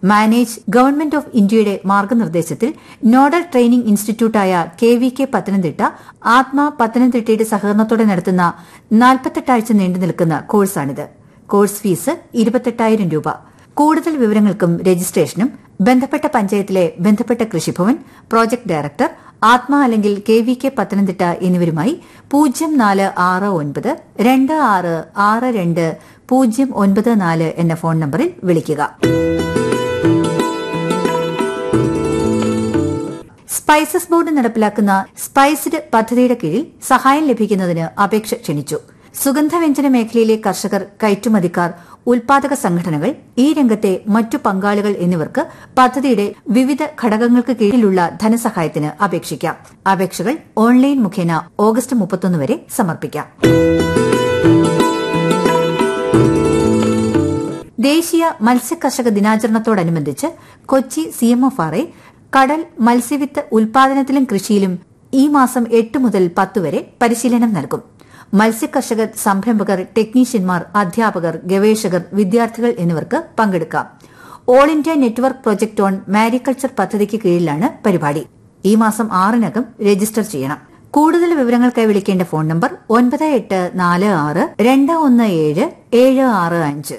manage government of ഇന്ത്യയുടെ മാർഗനിർദ്ദേശത്തിൽ nodal training ഇൻസ്റ്റിറ്റ്യൂട്ടായ K V K Pathanamthitta Atma പത്തനംതിട്ടയുടെ സഹകരണത്തോടെ നടത്തുന്ന നാൽപ്പത്തെട്ടാഴ്ച നീണ്ടു നിൽക്കുന്ന കോഴ്സാണിത് കോഴ്സ് ഫീസ് ഇരുപത്തെട്ടായിരം രൂപ കൂടുതൽ വിവരങ്ങൾക്കും രജിസ്ട്രേഷനും ബന്ധപ്പെട്ട പഞ്ചായത്തിലെ ബന്ധപ്പെട്ട കൃഷിഭവൻ പ്രോജക്ട് ഡയറക്ടർ ആത്മ അല്ലെങ്കിൽ കെ വി കെ പത്തനംതിട്ട എന്നിവരുമായി പൂജ്യം നാല് ആറ് ഒൻപത് രണ്ട് ആറ് ആറ് രണ്ട് പൂജ്യം ഒൻപത് നാല് എന്ന ഫോൺ നമ്പറിൽ വിളിക്കുക സ്പൈസസ് ബോർഡ് നടപ്പിലാക്കുന്ന സ്പൈസ്ഡ് പദ്ധതിയുടെ കീഴിൽ സഹായം ലഭിക്കുന്നതിന് അപേക്ഷ ക്ഷണിച്ചു സുഗന്ധവ്യഞ്ജന മേഖലയിലെ കർഷകർ കയറ്റുമതിക്കാർ ഉൽപാദക സംഘടനകൾ ഈ രംഗത്തെ മറ്റു പങ്കാളികൾ എന്നിവർക്ക് പദ്ധതിയുടെ വിവിധ ഘടകങ്ങൾക്ക് കീഴിലുള്ള ധനസഹായത്തിന് അപേക്ഷിക്കാം അപേക്ഷകൾ ഓൺലൈൻ മുഖേന ഓഗസ്റ്റ് മുപ്പത്തൊന്ന് വരെ സമർപ്പിക്കാം ദേശീയ മത്സ്യകർഷക ദിനാചരണത്തോടനുബന്ധിച്ച് കൊച്ചി സിഎംഎഫ്ആർഐ കടൽ മത്സ്യവിത്ത് ഉൽപാദനത്തിലും കൃഷിയിലും ഈ മാസം എട്ട് മുതൽ പത്ത് വരെ പരിശീലനം നൽകും മത്സ്യകർഷകർ സംരംഭകർ ടെക്നീഷ്യന്മാർ അധ്യാപകർ ഗവേഷകർ വിദ്യാർത്ഥികൾ എന്നിവർക്ക് പങ്കെടുക്കാം all India network project on mariculture പദ്ധതിക്ക് കീഴിലാണ് പരിപാടി ഈ മാസം ആറിനകം രജിസ്റ്റർ ചെയ്യണം കൂടുതൽ വിവരങ്ങൾക്കായി വിളിക്കേണ്ട ഫോൺ നമ്പർ ഒൻപത് എട്ട് നാല് ആറ് രണ്ട് ഒന്ന് ഏഴ് ഏഴ് ആറ് അഞ്ച്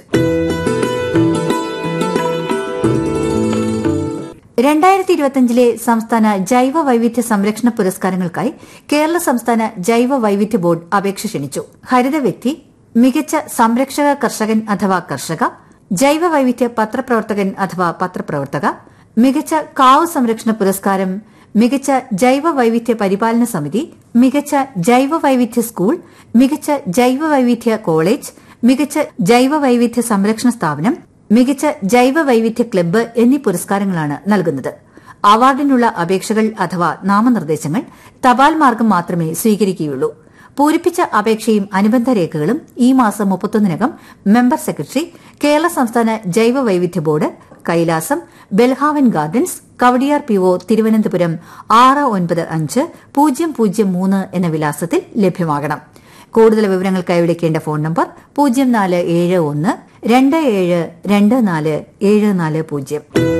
രണ്ടായിരത്തി ഇരുപത്തിയഞ്ചിലെ സംസ്ഥാന ജൈവ വൈവിധ്യ സംരക്ഷണ പുരസ്കാരങ്ങൾക്കായി കേരള സംസ്ഥാന ജൈവ വൈവിധ്യ ബോർഡ് അപേക്ഷ ക്ഷണിച്ചു ഹരിത വ്യക്തി മികച്ച സംരക്ഷക കർഷകൻ അഥവാ കർഷക ജൈവ വൈവിധ്യ പത്രപ്രവർത്തകൻ അഥവാ പത്രപ്രവർത്തക മികച്ച കാവ് സംരക്ഷണ പുരസ്കാരം മികച്ച ജൈവ വൈവിധ്യ പരിപാലന സമിതി മികച്ച ജൈവ വൈവിധ്യ സ്കൂൾ മികച്ച ജൈവ വൈവിധ്യ കോളേജ് മികച്ച ജൈവ വൈവിധ്യ സംരക്ഷണ സ്ഥാപനം മികച്ച ജൈവ വൈവിധ്യ ക്ലബ്ബ് എന്നീ പുരസ്കാരങ്ങളാണ് നൽകുന്നത് അവാർഡിനുള്ള അപേക്ഷകൾ അഥവാ നാമനിർദ്ദേശങ്ങൾ തപാൽ മാർഗം മാത്രമേ സ്വീകരിക്കുകയുള്ളൂ പൂരിപ്പിച്ച അപേക്ഷയും അനുബന്ധ രേഖകളും ഈ മാസം മുപ്പത്തൊന്നിനകം മെമ്പർ സെക്രട്ടറി കേരള സംസ്ഥാന ജൈവ വൈവിധ്യ board Kailasam Belhaven gardens Kowdiar P O Thiruvananthapuram ആറ് ഒൻപത് അഞ്ച് പൂജ്യം പൂജ്യം മൂന്ന് എന്ന വിലാസത്തിൽ ലഭ്യമാകണം കൂടുതൽ വിവരങ്ങൾക്കായി വിളിക്കേണ്ട ഫോൺ നമ്പർ പൂജ്യം നാല് ഏഴ് ഒന്ന് രണ്ട് ഏഴ് രണ്ട് നാല് ഏഴ് നാല് പൂജ്യം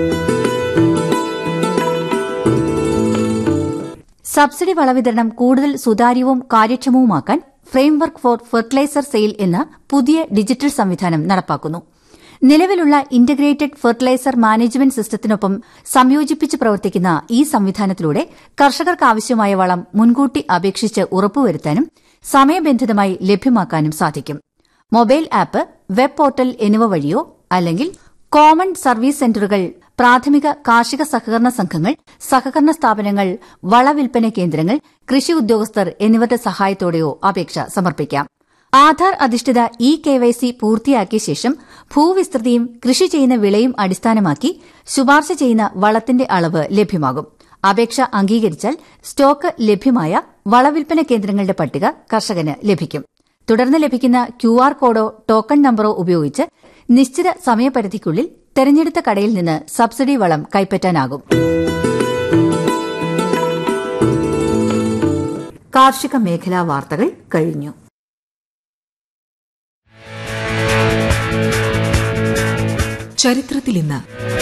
സബ്സിഡി വളവിതരണം കൂടുതൽ സുതാര്യവും കാര്യക്ഷമവുമാക്കാൻ ഫ്രെയിംവർക്ക് ഫോർ ഫെർട്ടിലൈസർ സെയിൽ എന്ന പുതിയ ഡിജിറ്റൽ സംവിധാനം നടപ്പാക്കുന്നു നിലവിലുള്ള ഇന്റഗ്രേറ്റഡ് ഫെർട്ടിലൈസർ മാനേജ്മെന്റ് സിസ്റ്റത്തിനൊപ്പം സംയോജിപ്പിച്ച് പ്രവർത്തിക്കുന്ന ഈ സംവിധാനത്തിലൂടെ കർഷകർക്ക് ആവശ്യമായ വളം മുൻകൂട്ടി അപേക്ഷിച്ച് ഉറപ്പുവരുത്താനും സമയബന്ധിതമായി ലഭ്യമാക്കാനും സാധിക്കും മൊബൈൽ ആപ്പ് വെബ് പോർട്ടൽ എന്നിവ വഴിയോ അല്ലെങ്കിൽ കോമൺ സർവീസ് സെന്ററുകൾ പ്രാഥമിക കാർഷിക സഹകരണ സംഘങ്ങൾ സഹകരണ സ്ഥാപനങ്ങൾ വളവിൽപ്പന കേന്ദ്രങ്ങൾ കൃഷി ഉദ്യോഗസ്ഥർ എന്നിവരുടെ സഹായത്തോടെയോ അപേക്ഷ സമർപ്പിക്കാം ആധാർ അധിഷ്ഠിത ഇ കെവൈസി പൂർത്തിയാക്കിയ ശേഷം ഭൂവിസ്തൃതിയും കൃഷി ചെയ്യുന്ന വിളയും അടിസ്ഥാനമാക്കി ശുപാർശ ചെയ്യുന്ന വളത്തിന്റെ അളവ് ലഭ്യമാകും അപേക്ഷ അംഗീകരിച്ചാൽ സ്റ്റോക്ക് ലഭ്യമായ വളവിൽപ്പന കേന്ദ്രങ്ങളുടെ പട്ടിക കർഷകന് ലഭിക്കും തുടർന്ന് ലഭിക്കുന്ന ക്യു ആർ കോഡോ ടോക്കൺ നമ്പറോ ഉപയോഗിച്ച് നിശ്ചിത സമയപരിധിക്കുള്ളിൽ തെരഞ്ഞെടുത്ത കടയിൽ നിന്ന് സബ്സിഡി വളം കൈപ്പറ്റാനാകും കാർഷിക മേഖലാ വാർത്തകൾ കഴിഞ്ഞു ചരിത്രത്തിൽ ഇന്ന്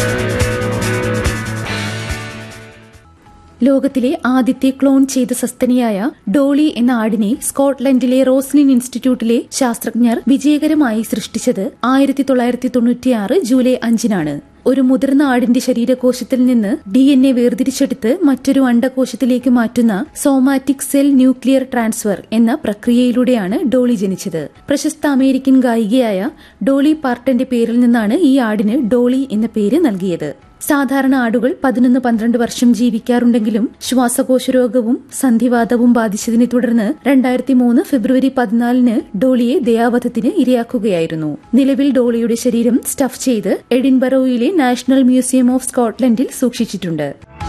ലോകത്തിലെ ആദ്യത്തെ ക്ലോൺ ചെയ്ത സസ്തനിയായ ഡോളി എന്ന ആടിനെ സ്കോട്ട്ലൻഡിലെ റോസ്ലിൻ ഇൻസ്റ്റിറ്റ്യൂട്ടിലെ ശാസ്ത്രജ്ഞർ വിജയകരമായി സൃഷ്ടിച്ചത് ആയിരത്തി തൊള്ളായിരത്തി തൊണ്ണൂറ്റിയാറ് ജൂലൈ അഞ്ചിനാണ് ഒരു മുതിർന്ന ആടിന്റെ ശരീരകോശത്തിൽ നിന്ന് ഡി എൻ എ വേർതിരിച്ചെടുത്ത് മറ്റൊരു അണ്ടകോശത്തിലേക്ക് മാറ്റുന്ന സോമാറ്റിക് സെൽ ന്യൂക്ലിയർ ട്രാൻസ്ഫർ എന്ന പ്രക്രിയയിലൂടെയാണ് ഡോളി ജനിച്ചത് പ്രശസ്ത അമേരിക്കൻ ഗായികയായ ഡോളി പാർട്ടന്റെ പേരിൽ നിന്നാണ് ഈ ആടിന് ഡോളി എന്ന പേര് നൽകിയത് സാധാരണ ആടുകൾ പതിനൊന്ന് പന്ത്രണ്ട് വർഷം ജീവിക്കാറുണ്ടെങ്കിലും ശ്വാസകോശ രോഗവും സന്ധിവാതവും ബാധിച്ചതിനെ തുടർന്ന് രണ്ടായിരത്തി മൂന്ന് ഫെബ്രുവരി പതിനാലിന് ഡോളിയെ ദയാവധത്തിന് ഇരയാക്കുകയായിരുന്നു നിലവിൽ ഡോളിയുടെ ശരീരം സ്റ്റഫ് ചെയ്ത് എഡിൻബറോയിലെ നാഷണൽ മ്യൂസിയം ഓഫ് സ്കോട്ട്ലൻഡിൽ സൂക്ഷിച്ചിട്ടുണ്ട്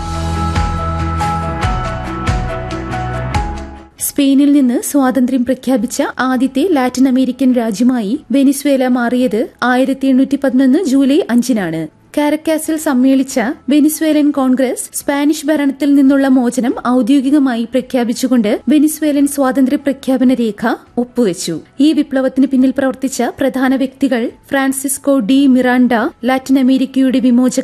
സ്പെയിനിൽ നിന്ന് സ്വാതന്ത്ര്യം പ്രഖ്യാപിച്ച ആദ്യത്തെ ലാറ്റിൻ അമേരിക്കൻ രാജ്യമായി വെനിസ്വേല മാറിയത് ആയിരത്തി എണ്ണൂറ്റി പതിനൊന്ന് ജൂലൈ അഞ്ചിനാണ് കാരക്കാസിൽ സമ്മേളിച്ച വെനിസ്വേലൻ കോൺഗ്രസ് സ്പാനിഷ് ഭരണത്തിൽ നിന്നുള്ള മോചനം ഔദ്യോഗികമായി പ്രഖ്യാപിച്ചുകൊണ്ട് വെനിസ്വേലൻ സ്വാതന്ത്ര്യ പ്രഖ്യാപന രേഖ ഒപ്പുവെച്ചു ഈ വിപ്ലവത്തിന് പിന്നിൽ പ്രവർത്തിച്ച പ്രധാന വ്യക്തികൾ ഫ്രാൻസിസ്കോ ഡി മിറാണ്ട ലാറ്റിൻ അമേരിക്കയുടെ വിമോചക